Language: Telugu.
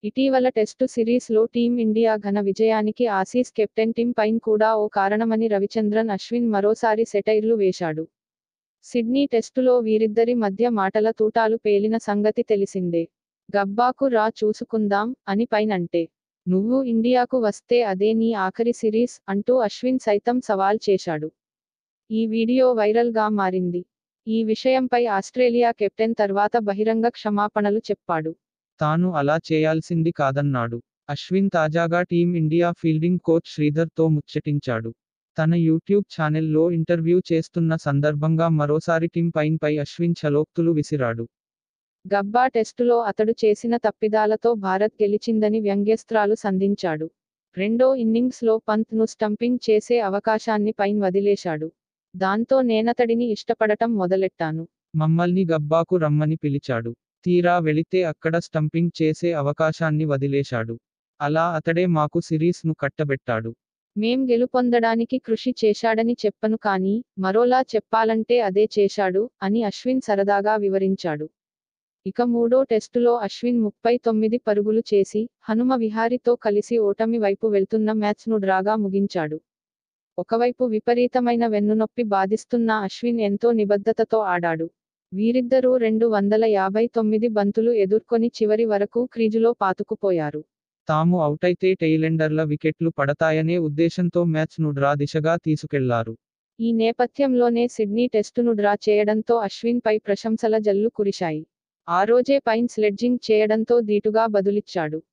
ఇటీవల టెస్టు సిరీస్లో టీమిండియా ఘన విజయానికి ఆసీస్ కెప్టెన్ టిమ్ పైన్ కూడా ఓ కారణమని రవిచంద్రన్ అశ్విన్ మరోసారి సెటైర్లు వేశాడు సిడ్నీ టెస్టులో వీరిద్దరి మధ్య మాటల తూటాలు పేలిన సంగతి తెలిసిందే గబ్బాకు రా చూసుకుందాం అని పైన్ అంటే నువ్వు ఇండియాకు వస్తే అదే నీ ఆఖరి సిరీస్ అంటూ అశ్విన్ సైతం సవాల్ చేశాడు ఈ వీడియో వైరల్ గా మారింది ఈ విషయంపై ఆస్ట్రేలియా కెప్టెన్ తర్వాత బహిరంగ క్షమాపణలు చెప్పాడు తాను అలా చేయాల్సింది కాదన్నాడు అశ్విన్ తాజాగా టీం ఇండియా ఫీల్డింగ్ కోచ్ శ్రీధర్తో ముచ్చటించాడు తన యూట్యూబ్ ఛానెల్లో ఇంటర్వ్యూ చేస్తున్న సందర్భంగా మరోసారి టీం పైన్ పై అశ్విన్ చలోక్తులు విసిరాడు గబ్బా టెస్టులో అతడు చేసిన తప్పిదాలతో భారత్ గెలిచిందని వ్యంగ్యస్త్రాలు సంధించాడు రెండో ఇన్నింగ్స్లో పంత్ను స్టంపింగ్ చేసే అవకాశాన్ని పైన్ వదిలేశాడు దాంతో నేనతడిని ఇష్టపడటం మొదలెట్టాను మమ్మల్ని గబ్బాకు రమ్మని పిలిచాడు తీరా వెళితే అక్కడ స్టంపింగ్ చేసే అవకాశాన్ని వదిలేశాడు అలా అతడే మాకు సిరీస్ను కట్టబెట్టాడు మేం గెలుపొందడానికి కృషి చేశాడని చెప్పను కానీ మరోలా చెప్పాలంటే అదే చేశాడు అని అశ్విన్ సరదాగా వివరించాడు ఇక మూడో టెస్టులో అశ్విన్ ముప్పై తొమ్మిది పరుగులు చేసి హనుమ విహారితో కలిసి ఓటమి వైపు వెళ్తున్న మ్యాచ్ను డ్రాగా ముగించాడు ఒకవైపు విపరీతమైన వెన్నునొప్పి బాధిస్తున్న అశ్విన్ ఎంతో నిబద్ధతతో ఆడాడు వీరిద్దరూ రెండు వందల యాభై తొమ్మిది బంతులు ఎదుర్కొని చివరి వరకు క్రీజులో పాతుకుపోయారు తాము అవుటైతే టెయిలెండర్ల వికెట్లు పడతాయనే ఉద్దేశంతో మ్యాచ్ను డ్రా దిశగా తీసుకెళ్లారు ఈ నేపథ్యంలోనే సిడ్నీ టెస్టును డ్రా చేయడంతో అశ్విన్ పై ప్రశంసల జల్లు కురిశాయి ఆ రోజే పైన్ స్లెడ్జింగ్ చేయడంతో ధీటుగా బదులిచ్చాడు